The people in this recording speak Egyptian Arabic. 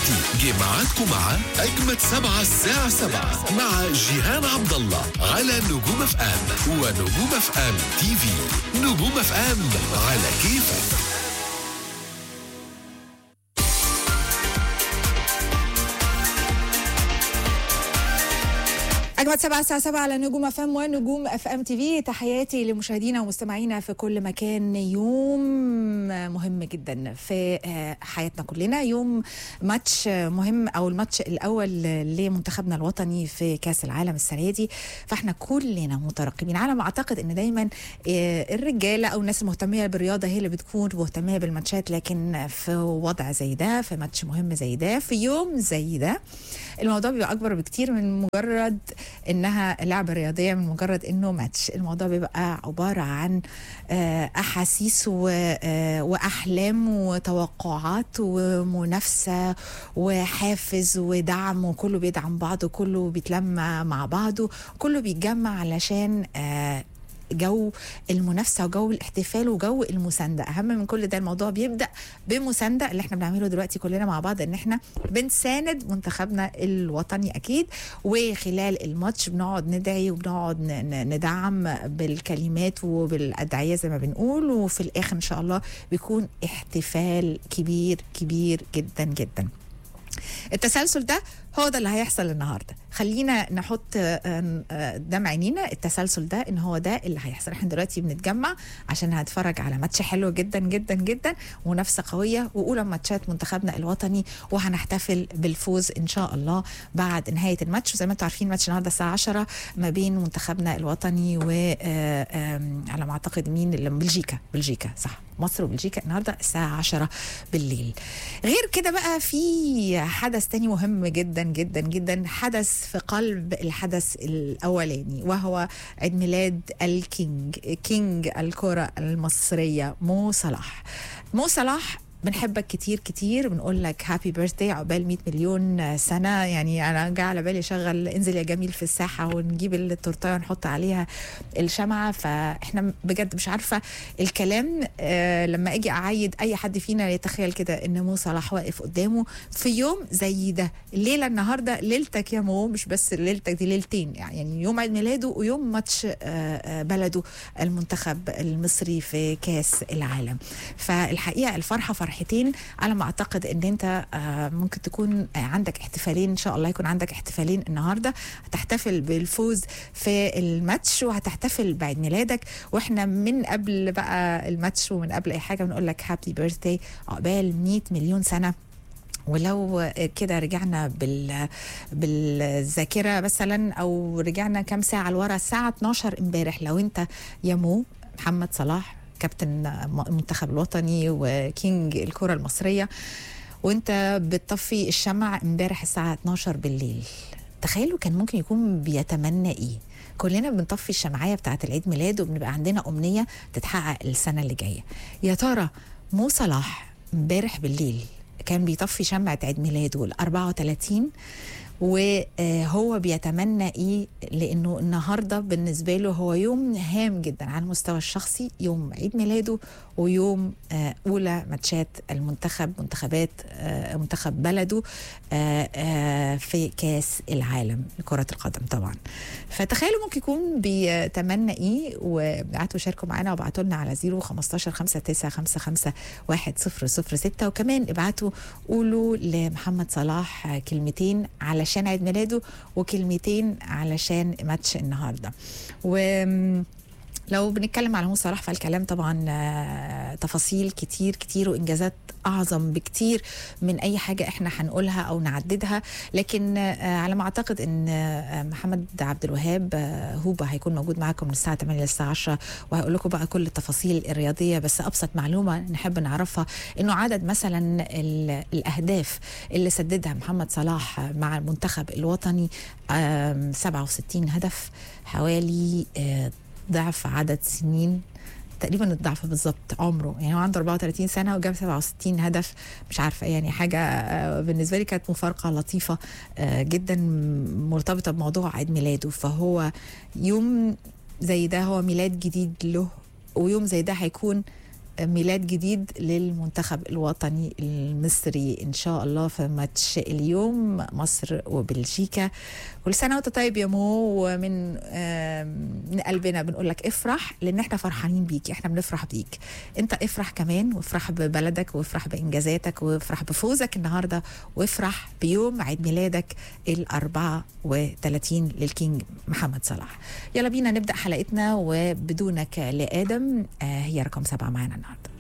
دلوقتي جه ميعادكم مع أجمد سبعة الساعة سبعة مع جيهان عبد الله على نجوم اف ام ونجوم اف ام تي في نجوم اف ام على كيفك أجمد سبعة الساعة سبعة على نجوم اف ام ونجوم اف ام تي في تحياتي لمشاهدينا ومستمعينا في كل مكان يوم مهم جدا في آه، حياتنا كلنا يوم ماتش مهم أو الماتش الأول لمنتخبنا الوطني في كأس العالم السنة دي فاحنا كلنا مترقبين على ما أعتقد إن دايما آه، الرجالة أو الناس المهتمية بالرياضة هي اللي بتكون مهتمية بالماتشات لكن في وضع زي ده في ماتش مهم زي ده في يوم زي ده الموضوع بيبقى اكبر بكتير من مجرد انها لعبه رياضيه من مجرد انه ماتش الموضوع بيبقى عباره عن آه، احاسيس و- آه، واحلام وتوقعات ومنافسه وحافز ودعم وكله بيدعم بعضه كله بيتلم مع بعضه كله بيتجمع علشان آه، جو المنافسه وجو الاحتفال وجو المسانده اهم من كل ده الموضوع بيبدا بمسانده اللي احنا بنعمله دلوقتي كلنا مع بعض ان احنا بنساند منتخبنا الوطني اكيد وخلال الماتش بنقعد ندعي وبنقعد ن- ن- ندعم بالكلمات وبالادعيه زي ما بنقول وفي الاخر ان شاء الله بيكون احتفال كبير كبير جدا جدا التسلسل ده هو ده اللي هيحصل النهارده خلينا نحط آه، آه، قدام عينينا التسلسل ده ان هو ده اللي هيحصل احنا دلوقتي بنتجمع عشان هنتفرج على ماتش حلو جدا جدا جدا منافسه قويه واولى ماتشات منتخبنا الوطني وهنحتفل بالفوز ان شاء الله بعد نهايه الماتش وزي ما انتم عارفين ماتش النهارده الساعه 10 ما بين منتخبنا الوطني و آه، آم، على ما اعتقد مين اللي بلجيكا بلجيكا صح مصر وبلجيكا النهارده الساعه 10 بالليل غير كده بقى في حدث تاني مهم جدا جدا جدا حدث في قلب الحدث الاولاني وهو عيد ميلاد الكينج كينج الكره المصريه مو صلاح مو صلاح بنحبك كتير كتير بنقول لك هابي بيرثداي عقبال 100 مليون سنه يعني انا جه على بالي شغل انزل يا جميل في الساحه ونجيب التورتايه ونحط عليها الشمعه فاحنا بجد مش عارفه الكلام آه لما اجي اعيد اي حد فينا يتخيل كده ان مو صلاح واقف قدامه في يوم زي ده الليله النهارده ليلتك يا مو مش بس ليلتك دي ليلتين يعني يوم عيد ميلاده ويوم ماتش آه، آه، بلده المنتخب المصري في كاس العالم فالحقيقه الفرحه فرحتين على ما اعتقد ان انت آه، ممكن تكون آه، عندك احتفالين ان شاء الله يكون عندك احتفالين النهارده هتحتفل بالفوز في الماتش وهتحتفل بعيد ميلادك واحنا من قبل بقى الماتش ومن قبل اي حاجه بنقول لك هابي بيرثداي عقبال 100 مليون سنه ولو كده رجعنا بال بالذاكره مثلا او رجعنا كام ساعه لورا الساعه 12 امبارح لو انت يا مو محمد صلاح كابتن المنتخب الوطني وكينج الكره المصريه وانت بتطفي الشمع امبارح الساعه 12 بالليل تخيلوا كان ممكن يكون بيتمنى ايه كلنا بنطفي الشمعيه بتاعه العيد ميلاد وبنبقى عندنا امنيه تتحقق السنه اللي جايه يا ترى مو صلاح امبارح بالليل كان بيطفي شمعة عيد ميلاده ال 34 وهو بيتمنى ايه لانه النهارده بالنسبه له هو يوم هام جدا على المستوى الشخصي يوم عيد ميلاده ويوم آه، اولى ماتشات المنتخب منتخبات آه، منتخب بلده آه، آه، في كاس العالم لكره القدم طبعا فتخيلوا ممكن يكون بيتمنى ايه وابعتوا شاركوا معانا وابعتوا لنا على 0 15 5955 1006 وكمان ابعتوا قولوا لمحمد صلاح كلمتين علشان عيد ميلاده وكلمتين علشان ماتش النهارده و لو بنتكلم على مو صلاح فالكلام طبعا آه، تفاصيل كتير كتير وانجازات اعظم بكتير من اي حاجه احنا هنقولها او نعددها لكن آه، على ما اعتقد ان آه، محمد عبد الوهاب آه، هوبا هيكون موجود معاكم من الساعه 8 للساعه 10 وهيقول لكم بقى كل التفاصيل الرياضيه بس ابسط معلومه نحب نعرفها انه عدد مثلا ال- الاهداف اللي سددها محمد صلاح مع المنتخب الوطني آم، 67 هدف حوالي آه، ضعف عدد سنين تقريبا الضعف بالظبط عمره يعني هو عنده 34 سنه وجاب 67 هدف مش عارفه يعني حاجه آه، بالنسبه لي كانت مفارقه لطيفه آه، جدا مرتبطه بموضوع عيد ميلاده فهو يوم زي ده هو ميلاد جديد له ويوم زي ده هيكون ميلاد جديد للمنتخب الوطني المصري ان شاء الله في ماتش اليوم مصر وبلجيكا كل سنه وانت طيب يا مو ومن آم، من قلبنا بنقول لك افرح لان احنا فرحانين بيك احنا بنفرح بيك انت افرح كمان وافرح ببلدك وافرح بانجازاتك وافرح بفوزك النهارده وافرح بيوم عيد ميلادك ال 34 للكينج محمد صلاح يلا بينا نبدا حلقتنا وبدونك لادم آه، هي رقم سبعه معانا النهارده